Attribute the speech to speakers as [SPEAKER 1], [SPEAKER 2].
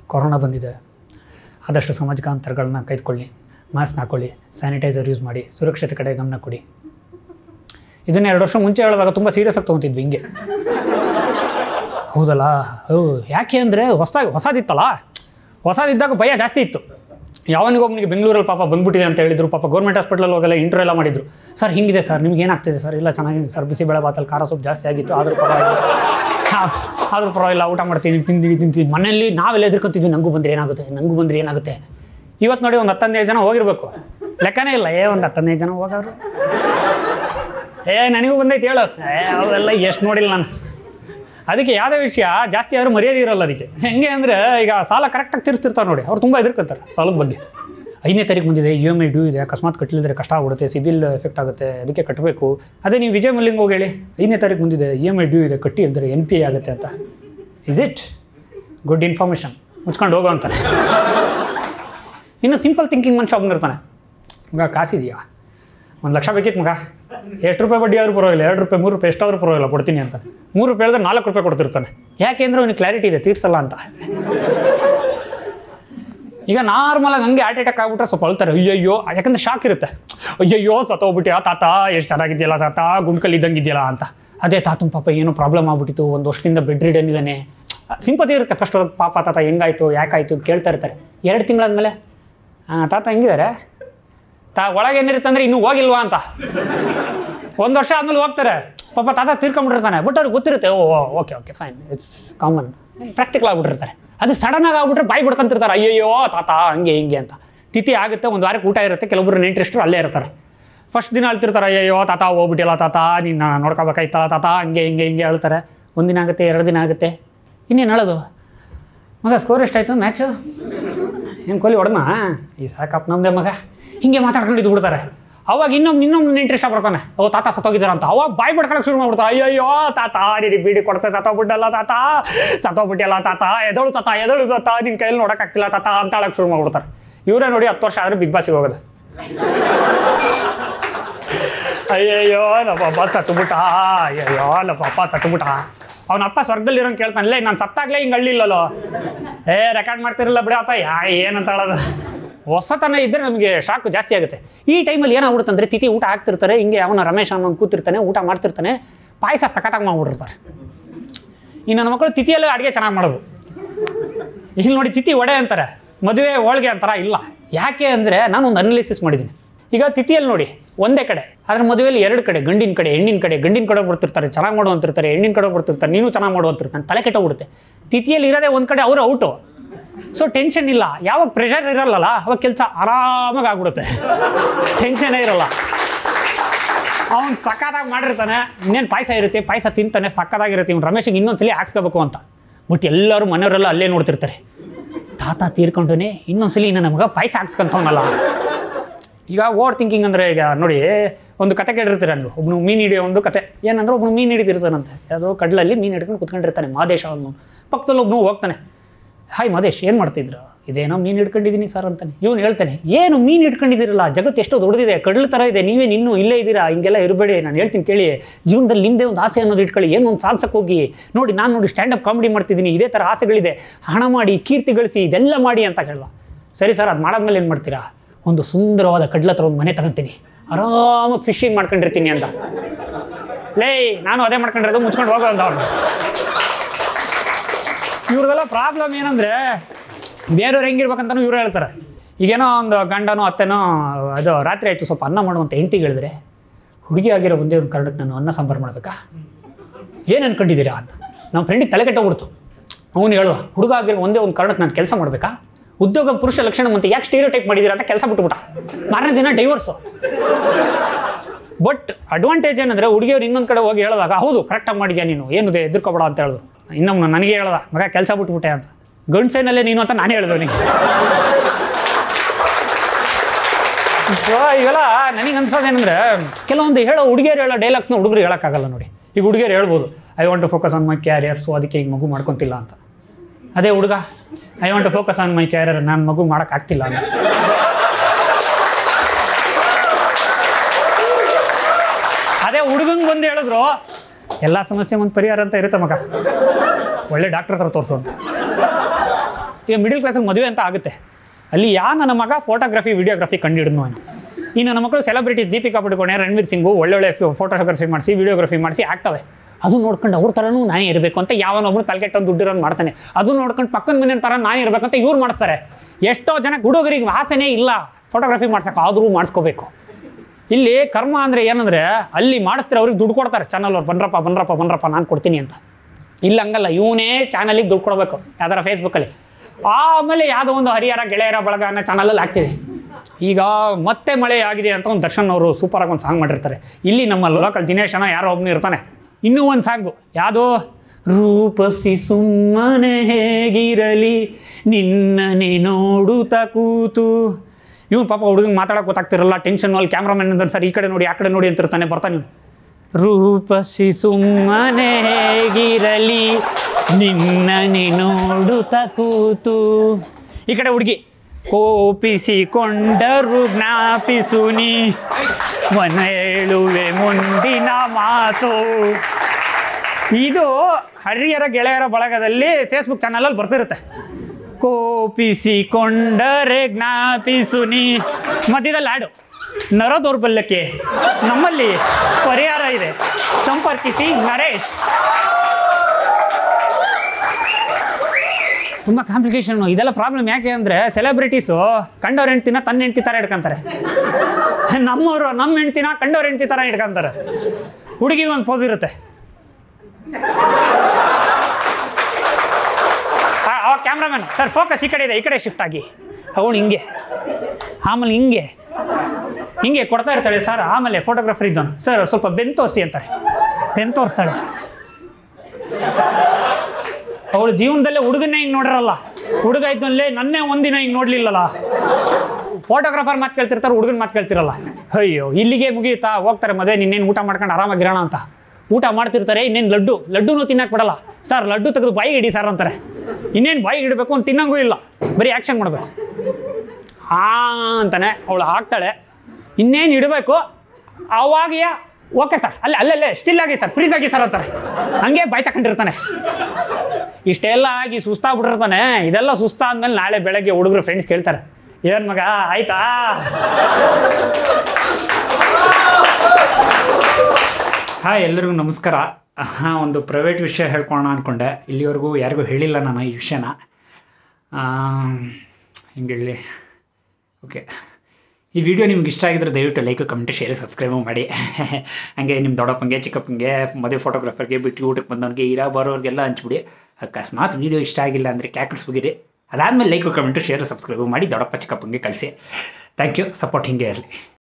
[SPEAKER 1] Corona ಬಂದಿದೆ ಆದಷ್ಟು ಸಾಮಾಜಿಕ ಅಂತರಗಳನ್ನ ಕೈದ್ಕೊಳ್ಳಿ ಮಾಸ್ಕ್ ಹಾಕ್ಕೊಳ್ಳಿ ಸ್ಯಾನಿಟೈಸರ್ ಯೂಸ್ ಮಾಡಿ ಸುರಕ್ಷತೆ ಕಡೆ ಗಮನ ಕೊಡಿ ಇದನ್ನ ಎರಡು ವರ್ಷ ಮುಂಚೆ ಹೇಳಿದಾಗ ತುಂಬ ಸೀರಿಯಸ್ ಆಗಿ ತೊಗೊತಿದ್ವಿ ಹಿಂಗೆ ಹೌದಲ್ಲ ಹೌ ಯಾಕೆ ಅಂದರೆ ಹೊಸದಾಗಿ ಹೊಸದಿತ್ತಲ್ಲ ಹೊಸದಿದ್ದಾಗ ಭಯ ಜಾಸ್ತಿ ಇತ್ತು ಯಾವನಿಗೊಬ್ಬನಿಗೆ ಬೆಂಗಳೂರಲ್ಲಿ ಪಾಪ ಬಂದ್ಬಿಟ್ಟಿದೆ ಅಂತ ಹೇಳಿದ್ರು ಪಾಪ ಗೌರ್ಮೆಂಟ್ ಹಾಸ್ಪಿಟಲ್ ಹೋಗೆಲ್ಲ ಇಂಟ್ರ್ಯೂ ಎಲ್ಲ ಮಾಡಿದ್ರು ಸರ್ ಹಿಂಗಿದೆ ಸರ್ ನಿಮ್ಗೆ ಏನಾಗ್ತಿದೆ ಸರ್ ಇಲ್ಲ ಚೆನ್ನಾಗಿದೆ ಸರ್ ಬಿಸಿ ಬೆಳೆ ಬಾತಲ್ಲಿ ಖಾರ ಸೊಪ್ಪು ಜಾಸ್ತಿ ಆಗಿತ್ತು ಆದರೂ ಪರವಾಗಿಲ್ಲ ಹಾ, ಆದರೂ ಪರವಾಗಿಲ್ಲ ಊಟ ಮಾಡ್ತೀನಿ ತಿಂತೀವಿ ತಿಂತೀವಿ ಮನೆಯಲ್ಲಿ ನಾವೆಲ್ಲ ಎದುರ್ಕೊತಿದ್ವಿ ನನಗೂ ಬಂದರೆ ಏನಾಗುತ್ತೆ ನನಗೂ ಬಂದರೆ ಏನಾಗುತ್ತೆ ಇವತ್ತು ನೋಡಿ ಒಂದು ಹತ್ತೊಂದೈದು ಜನ ಹೋಗಿರ್ಬೇಕು ಲೆಕ್ಕನೇ ಇಲ್ಲ ಏ ಒಂದು ಹತ್ತೊಂದೈದು ಜನ ಹೋಗೋರು ಏ ನನಗೂ ಬಂದೈತೆ ಹೇಳು ಏ ಅವೆಲ್ಲ ಎಷ್ಟು ನೋಡಿಲ್ಲ ನಾನು ಅದಕ್ಕೆ ಯಾವುದೇ ವಿಷಯ ಜಾಸ್ತಿ ಆದರೂ ಮರ್ಯಾದೆ ಇರಲ್ಲ ಅದಕ್ಕೆ ಹೆಂಗೆ ಅಂದರೆ ಈಗ ಸಾಲ ಕರೆಕ್ಟಾಗಿ ತೀರಿಸ್ತಿರ್ತಾರೆ ನೋಡಿ ಅವ್ರು ತುಂಬ ಎದುರ್ಕೊತಾರೆ ಸಾಲದ ಬಗ್ಗೆ ಐದನೇ ತಾರೀಕು ಬಂದಿದೆ ಇ ಎಮ್ ಐ ಡ್ಯೂ ಇದೆ ಅಕಸ್ಮಾತ್ ಕಟ್ಟಲಿದ್ರೆ ಕಷ್ಟ ಆಗ್ಬಿಡುತ್ತೆ ಸಿಬಿಲ್ ಎಫೆಕ್ಟ್ ಆಗುತ್ತೆ ಅದಕ್ಕೆ ಕಟ್ಟಬೇಕು ಅದೇ ನೀವು ವಿಜಯ್ ಮಲ್ಲಿಂಗ್ ಹೋಗಿ ಹೇಳಿ ಐದನೇ ತಾರೀಕು ಬಂದಿದೆ ಇ ಎಮ್ ಐ ಡ್ಯೂ ಇದೆ ಕಟ್ಟಿ ಇಲ್ದರೆ ಎನ್ ಪಿ ಐ ಆಗುತ್ತೆ ಅಂತ ಇಸ್ ಇಟ್ ಗುಡ್ ಇನ್ಫಾರ್ಮೇಷನ್ ಮುಚ್ಕೊಂಡು ಹೋಗೋ ಅಂತಾನೆ ಇನ್ನು ಸಿಂಪಲ್ ಥಿಂಕಿಂಗ್ ಮನುಷ್ಯ ಒಬ್ಬನಿರ್ತಾನೆ ಮಗ ಕಾಸಿದೆಯಾ ಒಂದು ಲಕ್ಷ ಬೇಕಿತ್ತು ಮಗ ಎಷ್ಟು ರೂಪಾಯಿ ಬಡ್ಡಿ ಆದ್ರೂ ಪರವಾಗಿಲ್ಲ ಎರಡು ರೂಪಾಯಿ ಮೂರು ರೂಪಾಯಿ ಎಷ್ಟಾದ್ರೂ ಪರವಾಗಿಲ್ಲ ಕೊಡ್ತೀನಿ ಅಂತ ಮೂರು ರೂಪಾಯಿ ಹೇಳಿದ್ರೆ ನಾಲ್ಕು ರೂಪಾಯಿ ಕೊಡ್ತಿರ್ತಾನೆ ಯಾಕೆ ಅಂದರೆ ಅವ್ನಿಗೆ ಕ್ಲಾರಿಟಿ ಇದೆ ತೀರ್ಸಲ್ಲ ಅಂತ ಈಗ ನಾರ್ಮಲಾಗಿ ಹಂಗೆ ಹಾರ್ಟ್ ಅಟ್ಯಾಕ್ ಆಗ್ಬಿಟ್ರೆ ಸ್ವಲ್ಪ ಅಳ್ತಾರೆ ಅಯ್ಯಯ್ಯೋ ಯಾಕಂದ್ರೆ ಶಾಕ್ ಇರುತ್ತೆ ಅಯ್ಯಯ್ಯೋ ಸತ್ತೋಗ್ಬಿಟ್ಯಾ ತಾತ ಎಷ್ಟು ಚೆನ್ನಾಗಿದೆಯಲ್ಲ ತಾತ ಗುಂಡ್ಕಲ್ಲಿ ಇದ್ದಂಗಿದೆಯಲ್ಲ ಅಂತ ಅದೇ ತಾತನ ಪಾಪ ಏನೋ ಪ್ರಾಬ್ಲಮ್ ಆಗ್ಬಿಟ್ಟಿತ್ತು ಒಂದು ವರ್ಷದಿಂದ ಬೆಡ್ ರಿಡನ್ ಇದ್ದಾನೆ ಸಿಂಪತಿ ಇರುತ್ತೆ ಫಸ್ಟ್ ಪಾಪ ತಾತ ಹೆಂಗಾಯ್ತು ಯಾಕಾಯ್ತು ಕೇಳ್ತಾ ಇರ್ತಾರೆ ಎರಡು ತಿಂಗಳಾದ್ಮೇಲೆ "ಆ, ತಾತ ಹೆಂಗಿದ್ದಾರೆ ತಾ ಒಳಗೆ ಏನಿರುತ್ತೆ ಅಂದರೆ ಇನ್ನೂ ಹೋಗಿಲ್ವಾ ಅಂತ ಒಂದು ವರ್ಷ ಆದ್ಮೇಲೆ ಹೋಗ್ತಾರೆ ಪಾಪ ತಾತ ತೀರ್ಕೊಂಡ್ಬಿಟ್ಟಿರ್ತಾನೆ ಬಟ್ ಅವ್ರಿಗೆ ಗೊತ್ತಿರುತ್ತೆ oh okay okay fine it's common practical ಆಗ್ಬಿಟ್ಟಿರ್ತಾರೆ ಅದು ಸಡನ್ ಆಗಿ ಆಗ್ಬಿಟ್ರೆ ಬಾಯಿ ಬಿಡ್ಕೊಂತಿರ್ತಾರೆ ಅಯ್ಯಯ್ಯೋ ತಾತ ಹಂಗೆ ಹಿಂಗೆ ಅಂತ ತಿಥಿ ಆಗುತ್ತೆ ಒಂದು ವಾರಕ್ಕೆ ಊಟ ಇರುತ್ತೆ ಕೆಲವೊಬ್ರು ನೆಂಟ್ರಿಸ್ಟ್ರು ಅಲ್ಲೇ ಇರ್ತಾರೆ ಫಸ್ಟ್ ದಿನ ಅಳ್ತಿರ್ತಾರೆ ಅಯ್ಯಯ್ಯೋ ತಾತ ಹೋಗ್ಬಿಟ್ಟಿಲ್ಲ ತಾತ ನಿನ್ನ ನೋಡ್ಕೋಬೇಕಾಯ್ತಲ್ಲ ತಾತ ಹಂಗೆ ಹಿಂಗೆ ಹಿಂಗೆ ಹೇಳ್ತಾರೆ ಒಂದಿನ ಆಗುತ್ತೆ ಎರಡು ದಿನ ಆಗುತ್ತೆ ಇನ್ನೇನು ಹೇಳೋದು ಮಗ ಸ್ಕೋರ್ ಎಷ್ಟಾಯ್ತು ಮ್ಯಾಚು ಏನು ಕೊಹ್ಲಿ ಹೊಡೆದ್ನಾ ಈ ಸಾಕಪ್ಪ ನಮ್ಮದೇ ಮಗ ಹಿಂಗೆ ಮಾತಾಡ್ಕೊಂಡು ಇದ್ದು ಬಿಡ್ತಾರೆ ಅವಾಗ ಇನ್ನೊಮ್ಮೆ ಇನ್ನೊಮ್ಮೆ ಇಂಟ್ರೆಸ್ಟ್ ಬರ್ತಾನೆ ಓ ತಾತ ಸತ್ತೋಗಿದ್ದಾರೆ ಅಂತ ಅವಾಗ ಬಾಯಿ ಬಿಡ್ಕೊಳಕ್ಕೆ ಶುರು ಮಾಡ್ಬಿಡ್ತಾರೆ ಅಯ್ಯಯ್ಯೋ ತಾತ ನೀನು ಬೀಡಿ ಕೊಡ್ತೆ ಸತ್ತೋಗ್ಬಿಟ್ಟಲ್ಲ ತಾತ ಸತ್ತೋಗ್ಬಿಟ್ಟಿಲ್ಲ ತಾತ ಎದಳು ತಾತ ಎದಳು ತಾತ ನಿನ್ನ ಕೈಯಲ್ಲಿ ನೋಡೋಕ್ಕಾಗ್ತಿಲ್ಲ ತಾತ ಅಂತ ಹೇಳಕ್ಕೆ ಶುರು ಮಾಡ್ಬಿಡ್ತಾರೆ ಇವರೇ ನೋಡಿ ಹತ್ತು ವರ್ಷ ಆದರೆ ಬಿಗ್ ಬಾಸಿಗೆ ಹೋಗೋದು ಅಯ್ಯಯ್ಯೋ ನಮ್ಮ ಅಪ್ಪ ಸತ್ತುಬಿಟ್ಟ ಅಯ್ಯಯ್ಯೋ ನಮ್ಮ ಅಪ್ಪ ಸತ್ತುಬಿಟ್ಟ ಅವನ ಅಪ್ಪ ಸ್ವರ್ಗದಲ್ಲಿ ಇರೋನ್ ಕೇಳ್ತಾನಲ್ಲೇ ನಾನು ಸತ್ತಾಗ್ಲೇ ಹಿಂಗೆ ಹಳ್ಳಿಲ್ಲಲ್ಲೋ ಏ ರೆಕಾರ್ಡ್ ಮಾಡ್ತಿರಲ್ಲ ಬಿಡಪ್ಪ ಯಾ ಏನಂತ ಹೇಳೋದು ಹೊಸತನ ಇದ್ದರೆ ನಮಗೆ ಶಾಕು ಜಾಸ್ತಿ ಆಗುತ್ತೆ ಈ ಟೈಮಲ್ಲಿ ಏನಾಗ್ಬಿಡುತ್ತೆ ಅಂದರೆ ತಿಥಿ ಊಟ ಆಗ್ತಿರ್ತಾರೆ ಹಿಂಗೆ ಅವನ ರಮೇಶ್ ಅನ್ನೋನು ಕೂತಿರ್ತಾನೆ ಊಟ ಮಾಡ್ತಿರ್ತಾನೆ ಪಾಯಸ ಸಖತ್ತಾಗಿ ಮಾಡ್ಬಿಟ್ಟಿರ್ತಾರೆ ಈ ನನ್ನ ಮಕ್ಕಳು ತಿಥಿಯಲ್ಲೇ ಅಡುಗೆ ಚೆನ್ನಾಗಿ ಮಾಡೋದು ಇಲ್ಲಿ ನೋಡಿ ತಿಥಿ ಒಡೆ ಅಂತಾರೆ ಮದುವೆ ಹೋಳಿಗೆ ಅಂತಾರ ಇಲ್ಲ ಯಾಕೆ ಅಂದರೆ ನಾನು ಒಂದು ಅನಾಲಿಸಿಸ್ ಮಾಡಿದ್ದೀನಿ ಈಗ ತಿಥಿಯಲ್ಲಿ ನೋಡಿ ಒಂದೇ ಕಡೆ ಆದರೆ ಮದುವೆಯಲ್ಲಿ ಎರಡು ಕಡೆ ಗಂಡಿನ ಕಡೆ ಹೆಣ್ಣಿನ ಕಡೆ ಗಂಡಿನ ಕಡೆ ಬರ್ತಿರ್ತಾರೆ ಚೆನ್ನಾಗಿ ಮಾಡುವಂತಿರ್ತಾರೆ ಹೆಣ್ಣಿನ ಕಡೆ ಬರ್ತಿರ್ತಾರೆ ನೀನು ಚೆನ್ನಾಗಿ ಮಾಡುವಂತಿರ್ತಾನೆ ತಲೆ ಕೆಟ್ಟೋಗ್ಬಿಡುತ್ತೆ ತಿಥಿಯಲ್ಲಿ ಇರೋದೇ ಒಂದು ಕಡೆ ಅವರು ಔಟು ಸೊ ಟೆನ್ಷನ್ ಇಲ್ಲ ಯಾವಾಗ ಪ್ರೆಷರ್ ಇರಲ್ಲಲ್ಲ ಅವಾಗ ಕೆಲಸ ಆರಾಮಾಗಿ ಆಗ್ಬಿಡುತ್ತೆ ಟೆನ್ಷನೇ ಇರಲ್ಲ ಅವ್ನು ಸಕ್ಕತ್ತಾಗಿ ಮಾಡಿರ್ತಾನೆ ಇನ್ನೇನು ಪಾಯಸ ಇರುತ್ತೆ ಪಾಯಸ ತಿಂತಾನೆ ಸಕ್ಕತ್ತಾಗಿರುತ್ತೆ ಇವ್ನು ರಮೇಶಿಗೆ ಇನ್ನೊಂದ್ಸಲಿ ಹಾಕ್ಸ್ಕೋಬೇಕು ಅಂತ ಬಟ್ ಎಲ್ಲರೂ ಮನೆಯವರೆಲ್ಲ ಅಲ್ಲೇ ನೋಡ್ತಿರ್ತಾರೆ ತಾತ ತೀರ್ಕೊಂಡೇ ಇನ್ನೊಂದ್ಸಲಿ ಇನ್ನು ನಮಗೆ ಪಾಯಸ ಹಾಕ್ಸ್ಕೊಂತವನಲ್ಲ ಈಗ ಓವರ್ ಥಿಂಕಿಂಗ್ ಅಂದರೆ ಈಗ ನೋಡಿ ಒಂದು ಕತೆ ಕೇಳಿರ್ತೀರ ನೀವು ಒಬ್ಬನು ಮೀನು ಹಿಡಿಯೋ ಒಂದು ಕತೆ ಏನಂದ್ರೆ ಒಬ್ಬನು ಮೀನು ಹಿಡಿದಿರ್ತಾನಂತೆ ಯಾವುದೋ ಕಡಲಲ್ಲಿ ಮೀನು ಹಿಡ್ಕೊಂಡು ಕುತ್ಕೊಂಡಿರ್ತಾನೆ ಮಾದೇಶ ಅವನು ಪಕ್ಕದಲ್ಲಿ ಒಬ್ಬನು ಹೋಗ್ತಾನೆ ಹಾಯ್ ಮಾದೇಶ್ ಏನು ಮಾಡ್ತಿದ್ರು ಇದೇನೋ ಮೀನು ಹಿಡ್ಕೊಂಡಿದ್ದೀನಿ ಸರ್ ಅಂತಾನೆ ಇವನು ಹೇಳ್ತಾನೆ ಏನು ಮೀನು ಹಿಡ್ಕೊಂಡಿದ್ದೀರಲ್ಲ ಜಗತ್ತು ಎಷ್ಟೋ ದೊಡ್ಡದಿದೆ ಕಡಲ ಥರ ಇದೆ ನೀವೇನು ಇನ್ನೂ ಇಲ್ಲೇ ಇದ್ದೀರಾ ಹಿಂಗೆಲ್ಲ ಇರಬೇಡಿ ನಾನು ಹೇಳ್ತೀನಿ ಕೇಳಿ ಜೀವನದಲ್ಲಿ ನಿಮ್ಮದೇ ಒಂದು ಆಸೆ ಅನ್ನೋದು ಇಟ್ಕೊಳ್ಳಿ ಏನು ಒಂದು ಸಾಲ್ಸಕ್ಕೆ ಹೋಗಿ ನೋಡಿ ನಾನು ನೋಡಿ ಸ್ಟ್ಯಾಂಡಪ್ ಕಾಮಿಡಿ ಮಾಡ್ತಿದ್ದೀನಿ ಇದೇ ಥರ ಆಸೆಗಳಿದೆ ಹಣ ಮಾಡಿ ಕೀರ್ತಿ ಗಳಿಸಿ ಇದೆಲ್ಲ ಮಾಡಿ ಅಂತ ಹೇಳ್ದ ಸರಿ ಸರ್ ಅದು ಮಾಡಾದ್ಮೇಲೆ ಏನು ಮಾಡ್ತೀರಾ ಒಂದು ಸುಂದರವಾದ ಕಡ್ಲ ಥರ ಒಂದು ಮನೆ ತಗೊಂತೀನಿ ಆರಾಮಾಗಿ ಫಿಶಿಂಗ್ ಮಾಡ್ಕೊಂಡಿರ್ತೀನಿ ಅಂತ ಲೇ ನಾನು ಅದೇ ಮಾಡ್ಕೊಂಡಿರೋದು ಮುಚ್ಕೊಂಡು ಹೋಗೋ ಅಂತ ಅವ್ನು ಇವ್ರದೆಲ್ಲ ಪ್ರಾಬ್ಲಮ್ ಏನಂದರೆ ಬೇರೆಯವ್ರು ಹೆಂಗಿರ್ಬೇಕಂತನೂ ಇವ್ರು ಹೇಳ್ತಾರೆ ಈಗೇನೋ ಒಂದು ಗಂಡನೋ ಅತ್ತೆನೋ ಅದು ರಾತ್ರಿ ಆಯಿತು ಸ್ವಲ್ಪ ಅನ್ನ ಮಾಡುವಂತ ಹೆಂಡ್ತಿಗೆ ಹೇಳಿದ್ರೆ ಹುಡುಗಿ ಆಗಿರೋ ಒಂದೇ ಒಂದು ಕಾರಣಕ್ಕೆ ನಾನು ಅನ್ನ ಸಾಂಬಾರು ಮಾಡಬೇಕಾ ಏನು ಅನ್ಕೊಂಡಿದ್ದೀರಾ ಅಂತ ನಮ್ಮ ಫ್ರೆಂಡಿಗೆ ತಲೆ ಕೆಟ್ಟೋಗ್ಬಿಡ್ತು ಅವನು ಹೇಳುವ ಹುಡುಗ ಆಗಿರೋ ಒಂದೇ ಒಂದು ಕಾರಣಕ್ಕೆ ನಾನು ಕೆಲಸ ಮಾಡಬೇಕಾ ಉದ್ಯೋಗ ಪುರುಷ ಲಕ್ಷಣ ಅಂತ ಯಾಕೆ ಸ್ಟೀರಿಯೋ ಟೈಪ್ ಮಾಡಿದ್ದೀರಾ ಅಂತ ಕೆಲಸ ಬಿಟ್ಬಿಟ್ಟ ಮಾರನೇ ದಿನ ಡೈವರ್ಸು ಬಟ್ ಅಡ್ವಾಂಟೇಜ್ ಏನಂದರೆ ಹುಡುಗಿಯವ್ರು ಇನ್ನೊಂದು ಕಡೆ ಹೋಗಿ ಹೇಳಿದಾಗ ಹೌದು ಕರೆಕ್ಟಾಗಿ ಮಾಡಿದ್ಯಾ ನೀನು ಏನಿದೆ ಎದುರ್ಕೋಬೇಡ ಅಂತ ಹೇಳಿದ್ರು ಇನ್ನೊಮ್ಮೆ ನನಗೆ ಹೇಳ್ದ ಮಗ ಕೆಲಸ ಬಿಟ್ಬಿಟ್ಟೆ ಅಂತ ಗಂಡ್ಸೇನಲ್ಲೇ ನೀನು ಅಂತ ನಾನೇ ಹೇಳಿದೆ ನೀನು ಸೊ ಇವೆಲ್ಲ ನನಗೆ ಅನ್ಸೋದೇನೆಂದ್ರೆ ಕೆಲವೊಂದು ಹೇಳೋ ಹುಡುಗಿಯರು ಹೇಳೋ ಡೈಲಾಗ್ಸ್ನ ಹುಡುಗರು ಹೇಳೋಕ್ಕಾಗಲ್ಲ ನೋಡಿ ಈಗ ಹುಡುಗಿಯರು ಹೇಳ್ಬೋದು I want to focus on my career so ಅದಕ್ಕೆ ಈಗ ಮಗು ಮಾಡ್ಕೊತಿಲ್ಲ ಅಂತ ಅದೇ ಹುಡುಗ I want to focus on my career ನಾನು ಮಗು ಮಾಡೋಕ್ಕಾಗ್ತಿಲ್ಲ ಅಂತ ಅದೇ ಹುಡುಗಂಗೆ ಬಂದು ಹೇಳಿದ್ರು ಎಲ್ಲ ಸಮಸ್ಯೆ ಒಂದು ಪರಿಹಾರ ಅಂತ ಇರುತ್ತೆ ಮಗ ಒಳ್ಳೆ ಡಾಕ್ಟರ್ ಹತ್ರ ತೋರಿಸು ಅಂತ ಈಗ ಮಿಡಿಲ್ ಕ್ಲಾಸಿಗೆ ಮದುವೆ ಅಂತ ಆಗುತ್ತೆ ಅಲ್ಲಿ ಯಾ ನನ್ನ ಮಗ ಫೋಟೋಗ್ರಫಿ ವಿಡಿಯೋಗ್ರಫಿ ಕಂಡಿಡಿದ್ನು ಅವನು ಈ ನನ್ನ ಮಕ್ಕಳು ಸೆಲೆಬ್ರಿಟೀಸ್ ದೀಪಿಕಾ ಪಡುಕೋಣೆ ರಣವೀರ್ ಸಿಂಗು ಒಳ್ಳೊಳ್ಳೆ ಫೋಟೋಗ್ರಫಿ ಮಾಡಿಸಿ ವಿಡಿಯೋಗ್ರಫಿ ಮಾಡಿಸಿ ಆಗ್ತವೆ ಅದು ನೋಡ್ಕೊಂಡು ಅವ್ರ ಥರನೂ ನಾನೇ ಇರಬೇಕು ಅಂತ ಯಾವನೊಬ್ರು ತಲೆಕೆಟ್ಟೊಂದು ದುಡ್ಡಿರೋನು ಮಾಡ್ತಾನೆ ಅದು ನೋಡ್ಕೊಂಡು ಪಕ್ಕದ ಮನೆ ಥರ ನಾನೇ ಇರಬೇಕು ಅಂತ ಇವ್ರು ಮಾಡಿಸ್ತಾರೆ ಎಷ್ಟೋ ಜನ ಹುಡುಗರಿಗೆ ಆಸೆನೇ ಇಲ್ಲ ಫೋಟೋಗ್ರಫಿ ಮಾಡ್ಸಕ್ಕೆ ಆದರೂ ಮಾಡಿಸ್ಕೋಬೇಕು ಇಲ್ಲಿ ಕರ್ಮ ಅಂದರೆ ಏನಂದರೆ ಅಲ್ಲಿ ಮಾಡಿಸ್ತಾರೆ ಅವ್ರಿಗೆ ದುಡ್ಡು ಕೊಡ್ತಾರೆ ಚಾನಲ್ ಅವ್ರು ಬನ್ರಪ್ಪ ಬನ್ರಪ್ಪ ಬನ್ರಪ್ಪ ನಾನು ಕೊಡ್ತೀನಿ ಅಂತ ಇಲ್ಲ ಹಂಗಲ್ಲ ಇವನೇ ಚಾನಲಿಗೆ ದುಡ್ಡು ಕೊಡಬೇಕು ಯಾವ್ದಾರ ಫೇಸ್ಬುಕ್ಕಲ್ಲಿ ಆಮೇಲೆ ಯಾವುದೋ ಒಂದು ಹರಿಹರ ಗೆಳೆಯರ ಬಳಗ ಅನ್ನೋ ಚಾನಲಲ್ಲಿ ಹಾಕ್ತೀವಿ ಈಗ ಮತ್ತೆ ಮಳೆ ಆಗಿದೆ ಅಂತ ಒಂದು ದರ್ಶನ್ ಅವರು ಸೂಪರಾಗಿ ಒಂದು ಸಾಂಗ್ ಮಾಡಿರ್ತಾರೆ ಇಲ್ಲಿ ನಮ್ಮ ಲೋಕಲ್ ದಿನೇಶ್ ಅಣ್ಣ ಯಾರೋ ಒಬ್ಬನು ಇರ್ತಾನೆ ಇನ್ನೂ ಒಂದು ಸಾಂಗು ಯಾವುದೋ ರೂಪಸಿ ಸುಮ್ಮನೆ ಹೇಗಿರಲಿ ನಿನ್ನನೆ ನೋಡುತ್ತ ಕೂತು ಇವ್ನು ಪಾಪ ಹುಡುಗಂಗೆ ಮಾತಾಡೋಕೆ ಗೊತ್ತಾಗ್ತಿರಲ್ಲ ಟೆನ್ಷನ್ ಅಲ್ಲಿ ಕ್ಯಾಮ್ರಾಮನ್ ಅಂದ್ರೆ ಸರ್ ಈ ಕಡೆ ನೋಡಿ ಆ ಕಡೆ ನೋಡಿ ಅಂತಿರ್ತಾನೆ ಬರ್ತಾನೆ ಇವ್ನು. ರೂಪಸಿ ಸುಮ್ಮನೆ ಹೇಗಿರಲಿ ನಿನ್ನನೆ ನೋಡುತ್ತ ಕೂತು ಈ ಕಡೆ ಹುಡುಗಿ ಕೋಪಿಸಿಕೊಂಡರು ಜ್ಞಾಪಿಸು ನೀ ಮನ ಹೇಳುವೆ ಮುಂದಿನ ಮಾತು ಇದು ಹರಿಯರ ಗೆಳೆಯರ ಬಳಗದಲ್ಲಿ ಫೇಸ್ಬುಕ್ ಚಾನಲಲ್ಲಿ ಬರ್ತಿರುತ್ತೆ ಕೋಪಿಸಿಕೊಂಡರೆ ಜ್ಞಾಪಿಸು ನೀ ಮಧ್ಯದಲ್ಲಿ ಆಡು ನರ ದೌರ್ಬಲ್ಯಕ್ಕೆ ನಮ್ಮಲ್ಲಿ ಪರಿಹಾರ ಇದೆ ಸಂಪರ್ಕಿಸಿ ನರೇಶ್ ತುಂಬ ಕಾಂಪ್ಲಿಕೇಶನ್ ಇದೆಲ್ಲ ಪ್ರಾಬ್ಲಮ್ ಯಾಕೆ ಅಂದರೆ ಸೆಲೆಬ್ರಿಟೀಸು ಕಂಡವ್ರ ಹೆಂಡ್ತಿನ ತನ್ನ ಹೆಂಡ್ತಿ ಥರ ಇಟ್ಕೊಂತಾರೆ ನಮ್ಮವರು ನಮ್ಮ ಹೆಂಡ್ತಿನ ಕಂಡವ್ರ ಹೆಂಡ್ತಿ ಥರ ಇಟ್ಕೊಂತಾರೆ ಹುಡುಗಿ ಒಂದು ಪೋಸ್ ಇರುತ್ತೆ ಆ- ಆ ಕ್ಯಾಮ್ರಾಮನ್ ಸರ್ ಫೋಕಸ್ ಈ ಕಡೆ ಇದೆ ಈ ಕಡೆ ಶಿಫ್ಟ್ ಆಗಿ ಅವನು ಹಿಂಗೆ ಆಮೇಲೆ ಹಿಂಗೆ ಹಿಂಗೆ ಕೊಡ್ತಾ ಇರ್ತಾಳೆ ಸರ್ ಆಮೇಲೆ ಫೋಟೋಗ್ರಾಫರ್ ಇದ್ದವನು ಸರ್ ಸ್ವಲ್ಪ ಬೆನ್ ತೋರಿಸಿ ಅಂತಾರೆ ಬೆನ್ ತೋರಿಸ್ತಾಳೆ ಅವಳು ಜೀವನದಲ್ಲೇ ಹುಡುಗನ್ನೇ ಹಿಂಗೆ ನೋಡಿರಲ್ಲ ಹುಡುಗ ಇದ್ದಲ್ಲೇ ನನ್ನೇ ಒಂದಿನ ಹಿಂಗೆ ನೋಡ್ಲಿಲ್ಲಲ್ಲ ಫೋಟೋಗ್ರಾಫರ್ ಮಾತು ಕೇಳ್ತಿರ್ತಾರೆ ಹುಡುಗನ ಮಾತು ಕೇಳ್ತಿರಲ್ಲ ಅಯ್ಯೋ ಇಲ್ಲಿಗೆ ಮುಗಿಯುತ್ತಾ ಹೋಗ್ತಾರೆ ಮದುವೆ ನಿನ್ನೇನು ಊಟ ಮಾಡ್ಕೊಂಡು ಆರಾಮಾಗಿರೋಣ ಅಂತ ಊಟ ಮಾಡ್ತಿರ್ತಾರೆ ಇನ್ನೇನು ಲಡ್ಡು ಲಡ್ಡುನೂ ತಿನ್ನಕ್ಕೆ ಬಿಡಲ್ಲ ಸರ್ ಲಡ್ಡು ತೆಗೆದು ಬಾಯಿಗೆ ಇಡಿ ಸರ್ ಅಂತಾರೆ ಇನ್ನೇನು ಬಾಯಿಗೆ ಇಡಬೇಕು ಅಂತ ತಿನ್ನಂಗೂ ಇಲ್ಲ ಬರೀ ಆ್ಯಕ್ಷನ್ ಮಾಡಬೇಕು ಹಾ ಅಂತಾನೆ ಅವಳು ಹಾಕ್ತಾಳೆ ಇನ್ನೇನು ಇಡಬೇಕು ಅವಾಗಯ ಓಕೆ ಸರ್ ಅಲ್ಲೇ ಅಲ್ಲಲ್ಲೇ ಸ್ಟಿಲ್ ಆಗಿ ಸರ್ ಫ್ರೀಸ್ ಆಗಿ ಸರ್ ಅಂತಾರೆ ಹಂಗೆ ಬಾಯ್ ತಗೊಂಡಿರ್ತಾನೆ ಇಷ್ಟೆಲ್ಲ ಆಗಿ ಸುಸ್ತಾಗ್ಬಿಟ್ಟಿರ್ತಾನೆ ಇದೆಲ್ಲ ಸುಸ್ತಾದ್ಮೇಲೆ ನಾಳೆ ಬೆಳಗ್ಗೆ ಹುಡುಗರು ಫ್ರೆಂಡ್ಸ್ ಕೇಳ್ತಾರೆ ಏನು ಮಗ ಆಯ್ತಾ ಹಾಯ್ ಎಲ್ಲರಿಗೂ ನಮಸ್ಕಾರ ಹಾಂ ಒಂದು ಪ್ರೈವೇಟ್ ವಿಷಯ ಹೇಳ್ಕೊಳ್ಳೋಣ ಅಂದ್ಕೊಂಡೆ ಇಲ್ಲಿವರೆಗೂ ಯಾರಿಗೂ ಹೇಳಿಲ್ಲ ನಾನು ಈ ವಿಷಯನ ಹಿಂಗೆ ಹೇಳಿ ಓಕೆ ಈ ವಿಡಿಯೋ ನಿಮ್ಗೆ ಇಷ್ಟ ಆಗಿದ್ರೆ ದಯವಿಟ್ಟು ಲೈಕ್ ಕಮೆಂಟ್ ಶೇರ್ ಸಬ್ಸ್ಕ್ರೈಬ್ ಮಾಡಿ ಹಾಗೆ ನಿಮ್ಮ ದೊಡ್ಡಪ್ಪಂಗೆ ಚಿಕ್ಕಪ್ಪಂಗೆ ಮದುವೆ ಫೋಟೋಗ್ರಾಫರ್ಗೆ ಬಿಟ್ಟು ಊಟಕ್ಕೆ ಬಂದವ್ರಿಗೆ ಇರ ಬರೋರಿಗೆಲ್ಲ ಹಂಚ್ಬಿಡಿ ಅಕಸ್ಮಾತ್ ವಿಡಿಯೋ ಇಷ್ಟ ಆಗಿಲ್ಲ ಅಂದರೆ ಕ್ಯಾಕರ್ಸ್ ಹೋಗಿರಿ ಅದಾದಮೇಲೆ ಲೈಕ್ ಕಮೆಂಟು ಶೇರ್ ಸಬ್ಸ್ಕ್ರೈಬ್ ಮಾಡಿ ದೊಡ್ಡಪ್ಪ ಚಿಕ್ಕಪ್ಪಂಗೆ ಕಳಿಸಿ ಥ್ಯಾಂಕ್ ಯು ಸಪೋರ್ಟ್ ಹಿಂಗೆ ಇರಲಿ